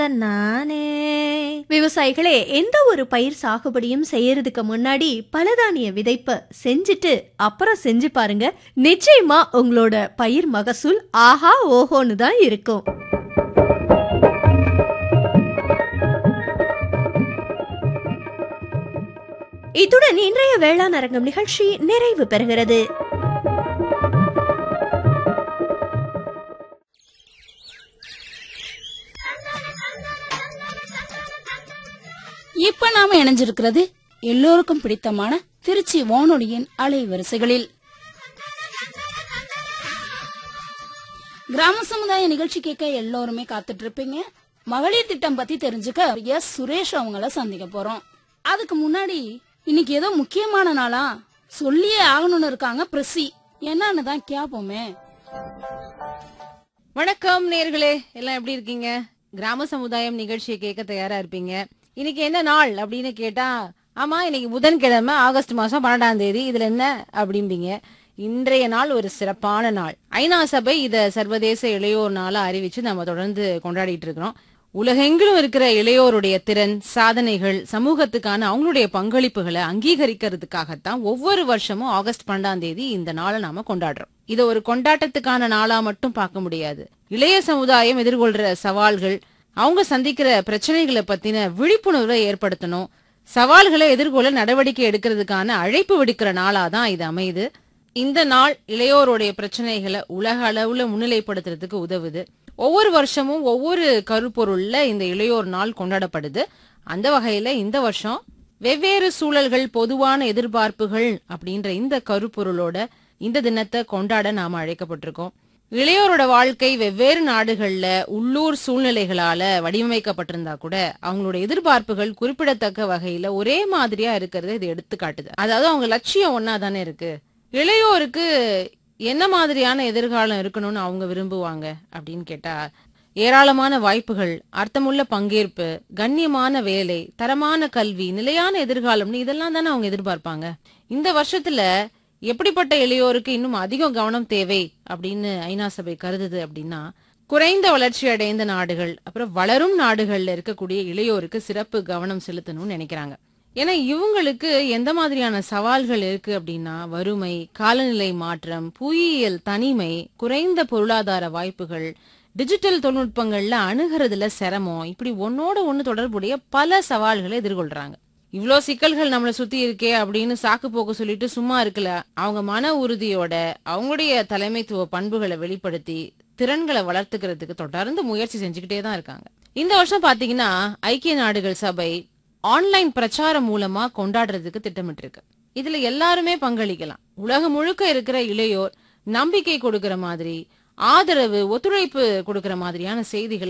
நானே விவசாயிகளே எந்த ஒரு பயிர் சாகுபடியும் செய்யறதுக்கு முன்னாடி பலதானிய விதைப்ப செஞ்சுட்டு அப்புறம் செஞ்சு பாருங்க நிச்சயமா உங்களோட பயிர் மகசூல் ஆஹா ஓஹோன்னு தான் இருக்கும் இத்துடன் இன்றைய வேளாண் அரங்கம் நிகழ்ச்சி நிறைவு பெறுகிறது இப்ப நாம இணைஞ்சிருக்கிறது எல்லோருக்கும் பிடித்தமான திருச்சி வானொலியின் அலைவரிசைகளில் கிராம சமுதாய நிகழ்ச்சி கேட்க எல்லோருமே காத்துட்டு இருப்பீங்க மகளிர் திட்டம் பத்தி தெரிஞ்சுக்க எஸ் சுரேஷ் அவங்கள சந்திக்க போறோம் அதுக்கு முன்னாடி இன்னைக்கு ஏதோ முக்கியமான நாளா சொல்லியே ஆகணும்னு இருக்காங்க பிரசி என்னன்னு தான் கேப்போமே வணக்கம் நேர்களே எல்லாம் எப்படி இருக்கீங்க கிராம சமுதாயம் நிகழ்ச்சியை கேட்க தயாரா இருப்பீங்க இன்னைக்கு என்ன நாள் அப்படின்னு கேட்டா ஆமா இன்னைக்கு புதன்கிழமை ஆகஸ்ட் மாசம் பன்னெண்டாம் தேதி இதுல என்ன அப்படிம்பீங்க இன்றைய நாள் ஒரு சிறப்பான நாள் ஐநா சபை இத சர்வதேச இளையோர் நாளா அறிவிச்சு நம்ம தொடர்ந்து கொண்டாடிட்டு இருக்கிறோம் உலகெங்கிலும் இருக்கிற இளையோருடைய திறன் சாதனைகள் சமூகத்துக்கான அவங்களுடைய பங்களிப்புகளை அங்கீகரிக்கிறதுக்காகத்தான் ஒவ்வொரு வருஷமும் ஆகஸ்ட் பன்னெண்டாம் தேதி இந்த நாளை நாம கொண்டாடுறோம் இதை ஒரு கொண்டாட்டத்துக்கான நாளா மட்டும் பார்க்க முடியாது இளைய சமுதாயம் எதிர்கொள்ற சவால்கள் அவங்க சந்திக்கிற பிரச்சனைகளை பத்தின விழிப்புணர்வை ஏற்படுத்தணும் சவால்களை எதிர்கொள்ள நடவடிக்கை எடுக்கிறதுக்கான அழைப்பு விடுக்கிற நாளா தான் இது அமையுது இந்த நாள் இளையோருடைய பிரச்சனைகளை உலக அளவுல முன்னிலைப்படுத்துறதுக்கு உதவுது ஒவ்வொரு வருஷமும் ஒவ்வொரு கருப்பொருள்ல இந்த இளையோர் நாள் கொண்டாடப்படுது அந்த வகையில இந்த வருஷம் வெவ்வேறு சூழல்கள் பொதுவான எதிர்பார்ப்புகள் அப்படின்ற இந்த கருப்பொருளோட இந்த தினத்தை கொண்டாட நாம அழைக்கப்பட்டிருக்கோம் இளையோரோட வாழ்க்கை வெவ்வேறு நாடுகள்ல உள்ளூர் சூழ்நிலைகளால வடிவமைக்கப்பட்டிருந்தா கூட அவங்களோட எதிர்பார்ப்புகள் குறிப்பிடத்தக்க வகையில ஒரே மாதிரியா இருக்கிறத இது எடுத்து காட்டுது அதாவது அவங்க லட்சியம் ஒன்னா தானே இருக்கு இளையோருக்கு என்ன மாதிரியான எதிர்காலம் இருக்கணும்னு அவங்க விரும்புவாங்க அப்படின்னு கேட்டா ஏராளமான வாய்ப்புகள் அர்த்தமுள்ள பங்கேற்பு கண்ணியமான வேலை தரமான கல்வி நிலையான எதிர்காலம்னு இதெல்லாம் தானே அவங்க எதிர்பார்ப்பாங்க இந்த வருஷத்துல எப்படிப்பட்ட இளையோருக்கு இன்னும் அதிகம் கவனம் தேவை அப்படின்னு ஐநா சபை கருதுது அப்படின்னா குறைந்த வளர்ச்சி அடைந்த நாடுகள் அப்புறம் வளரும் நாடுகள்ல இருக்கக்கூடிய இளையோருக்கு சிறப்பு கவனம் செலுத்தணும்னு நினைக்கிறாங்க ஏன்னா இவங்களுக்கு எந்த மாதிரியான சவால்கள் இருக்கு அப்படின்னா வறுமை காலநிலை மாற்றம் புவியியல் தனிமை குறைந்த பொருளாதார வாய்ப்புகள் டிஜிட்டல் தொழில்நுட்பங்கள்ல அணுகிறதுல சிரமம் இப்படி ஒன்னோட ஒண்ணு தொடர்புடைய பல சவால்களை எதிர்கொள்றாங்க இவ்ளோ சிக்கல்கள் நம்மளை சுத்தி இருக்கே அப்படின்னு சாக்கு போக்கு சொல்லிட்டு சும்மா இருக்கல அவங்க மன உறுதியோட அவங்களுடைய தலைமைத்துவ பண்புகளை வெளிப்படுத்தி திறன்களை வளர்த்துக்கிறதுக்கு தொடர்ந்து முயற்சி செஞ்சுக்கிட்டே தான் இருக்காங்க இந்த வருஷம் பாத்தீங்கன்னா ஐக்கிய நாடுகள் சபை ஆன்லைன் பிரச்சாரம் மூலமா கொண்டாடுறதுக்கு திட்டமிட்டிருக்கு இதுல எல்லாருமே பங்களிக்கலாம் உலகம் முழுக்க இருக்கிற இளையோர் நம்பிக்கை கொடுக்கிற மாதிரி ஆதரவு ஒத்துழைப்பு கொடுக்கிற மாதிரியான செய்திகளை